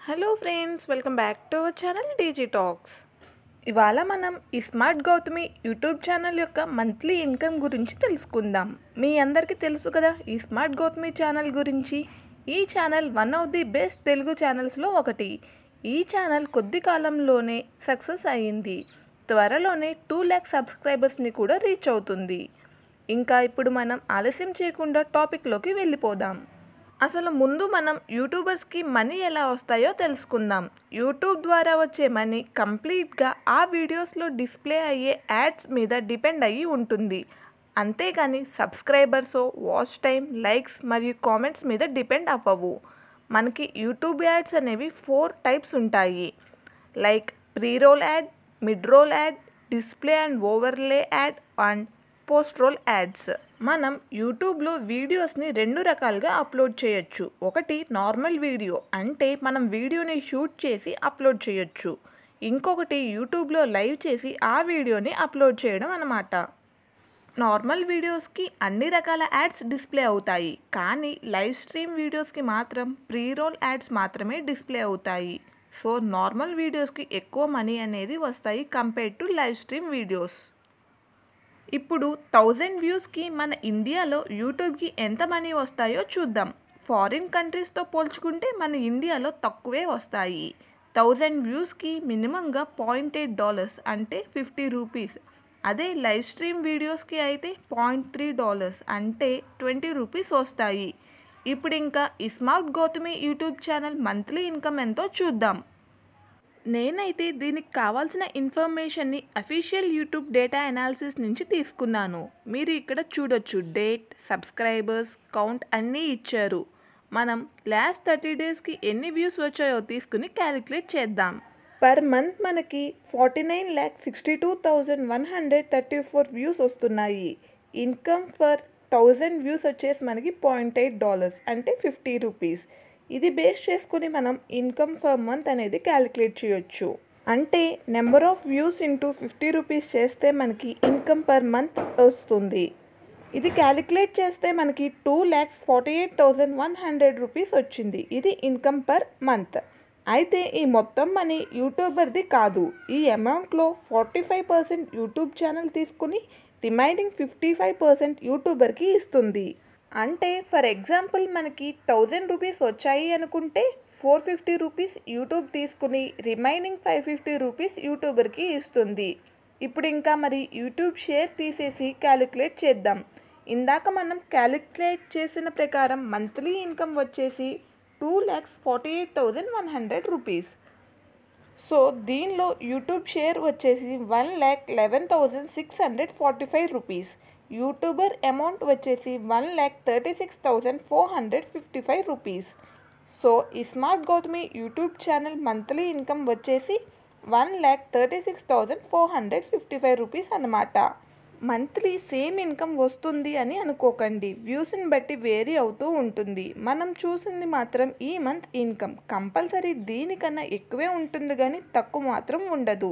hello friends welcome back to our channel DG talks ఇవాళ మనం ఈ స్మార్ట్ గౌతమి యూట్యూబ్ ఛానల్ యొక్క మంత్లీ ఇన్కమ్ గురించి తెలుసుకుందాం మీ అందరికీ తెలుసు కదా ఈ స్మార్ట్ గౌతమి ఛానల్ గురించి ఈ channel one of the best Telugu ఛానల్స్లో ఒకటి ఈ ఛానల్ కొద్ది కాలంలోనే సక్సెస్ అయ్యింది త్వరలోనే టూ ల్యాక్ సబ్స్క్రైబర్స్ని కూడా రీచ్ అవుతుంది ఇంకా ఇప్పుడు మనం ఆలస్యం చేయకుండా టాపిక్లోకి వెళ్ళిపోదాం అసలు ముందు మనం యూట్యూబర్స్కి మనీ ఎలా వస్తాయో తెలుసుకుందాం యూట్యూబ్ ద్వారా వచ్చే మనీ కంప్లీట్గా ఆ వీడియోస్లో డిస్ప్లే అయ్యే యాడ్స్ మీద డిపెండ్ అయ్యి ఉంటుంది అంతేగాని సబ్స్క్రైబర్స్ వాచ్ టైం లైక్స్ మరియు కామెంట్స్ మీద డిపెండ్ అవ్వవు మనకి యూట్యూబ్ యాడ్స్ అనేవి ఫోర్ టైప్స్ ఉంటాయి like pre roll ad mid roll ad display and overlay ad and post roll ads మనం యూట్యూబ్లో వీడియోస్ని రెండు రకాలుగా అప్లోడ్ చేయొచ్చు ఒకటి నార్మల్ వీడియో అంటే మనం వీడియోని షూట్ చేసి అప్లోడ్ చేయొచ్చు ఇంకొకటి యూట్యూబ్లో లైవ్ చేసి ఆ వీడియోని అప్లోడ్ చేయడం అన్నమాట నార్మల్ వీడియోస్కి అన్ని రకాల యాడ్స్ డిస్ప్లే అవుతాయి కానీ లైవ్ స్ట్రీమ్ వీడియోస్కి మాత్రం ప్రీ రోల్ యాడ్స్ మాత్రమే డిస్ప్లే అవుతాయి సో నార్మల్ వీడియోస్కి ఎక్కువ మనీ అనేది వస్తాయి compare to live stream videos ఇప్పుడు థౌజండ్ వ్యూస్కి మన ఇండియాలో యూట్యూబ్కి ఎంత మనీ వస్తాయో చూద్దాం ఫారిన్ కంట్రీస్తో పోల్చుకుంటే మన ఇండియాలో తక్కువే వస్తాయి థౌజండ్ వ్యూస్కి మినిమంగా పాయింట్ ఎయిట్ డాలర్స్ అంటే ఫిఫ్టీ రూపీస్ అదే లైవ్ స్ట్రీమ్ వీడియోస్కి అయితే పాయింట్ త్రీ డాలర్స్ అంటే ట్వంటీ రూపీస్ వస్తాయి ఇప్పుడు ఇంకా iSmart Gautami YouTube channel monthly income ఎంతో చూద్దాం నేనైతే దీనికి కావాల్సిన ఇన్ఫర్మేషన్ని అఫీషియల్ యూట్యూబ్ డేటా అనాలిసిస్ నుంచి తీసుకున్నాను మీరు ఇక్కడ చూడొచ్చు డేట్ సబ్స్క్రైబర్స్ కౌంట్ అన్నీ ఇచ్చారు మనం లాస్ట్ థర్టీ డేస్కి ఎన్ని వ్యూస్ వచ్చాయో తీసుకుని క్యాలిక్యులేట్ చేద్దాం పర్ మంత్ మనకి forty nine lakh sixty two thousand one hundred thirty four views వస్తున్నాయి ఇన్కమ్ ఫర్ థౌజండ్ వ్యూస్ వచ్చేసి మనకి పాయింట్ ఎయిట్ డాలర్స్ అంటే ఫిఫ్టీ రూపీస్ ఇది బేస్ చేసుకుని మనం ఇన్కమ్ ఫర్ మంత్ అనేది క్యాలిక్యులేట్ చేయొచ్చు అంటే number of views into fifty rupees చేస్తే మనకి ఇన్కమ్ పర్ మంత్ వస్తుంది ఇది క్యాలిక్యులేట్ చేస్తే మనకి two lakhs forty eight thousand one hundred rupees వచ్చింది ఇది ఇన్కమ్ పర్ మంత్ అయితే ఈ మొత్తం మనీ యూట్యూబర్ది కాదు ఈ అమౌంట్లో forty five percent YouTube channel తీసుకుని రిమైనింగ్ ఫిఫ్టీ ఫైవ్ పర్సెంట్ యూట్యూబర్కి ఇస్తుంది అంటే ఫర్ ఎగ్జాంపుల్ మనకి థౌజండ్ రూపీస్ వచ్చాయి అనుకుంటే ఫోర్ ఫిఫ్టీ రూపీస్ యూట్యూబ్ తీసుకుని రిమైనింగ్ ఫైవ్ ఫిఫ్టీ రూపీస్ యూట్యూబర్కి ఇస్తుంది ఇప్పుడు ఇంకా మరి యూట్యూబ్ షేర్ తీసేసి క్యాలిక్యులేట్ చేద్దాం ఇందాక మనం క్యాలిక్యులేట్ చేసిన ప్రకారం మంత్లీ ఇన్కమ్ వచ్చేసి two lakhs forty eight thousand one hundred rupees so దీనిలో యూట్యూబ్ షేర్ వచ్చేసి one lakh eleven thousand six hundred forty five rupees YouTuber amount వచ్చేసి one lakh thirty six thousand four hundred fifty five rupees so ఈ smart Gautami YouTube channel monthly income వచ్చేసి one lakh thirty six thousand four hundred fifty five rupees అన్నమాట monthly same income వస్తుంది అని అనుకోకండి వ్యూస్ని బట్టి vary అవుతూ ఉంటుంది మనం చూసింది మాత్రం ఈ మంత్ ఇన్కమ్ కంపల్సరీ దీనికన్నా ఎక్కువే ఉంటుంది కానీ తక్కువ మాత్రం ఉండదు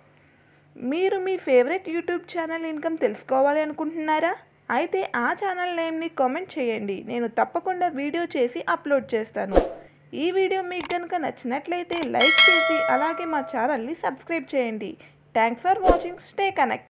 మీరు మీ ఫేవరెట్ యూట్యూబ్ ఛానల్ ఇన్కమ్ తెలుసుకోవాలి అనుకుంటున్నారా అయితే ఆ ఛానల్ నేమ్ని కామెంట్ చేయండి నేను తప్పకుండా వీడియో చేసి అప్లోడ్ చేస్తాను ఈ వీడియో మీకు కనుక నచ్చినట్లయితే లైక్ చేసి అలాగే మా ఛానల్ని సబ్స్క్రైబ్ చేయండి thanks for watching stay connect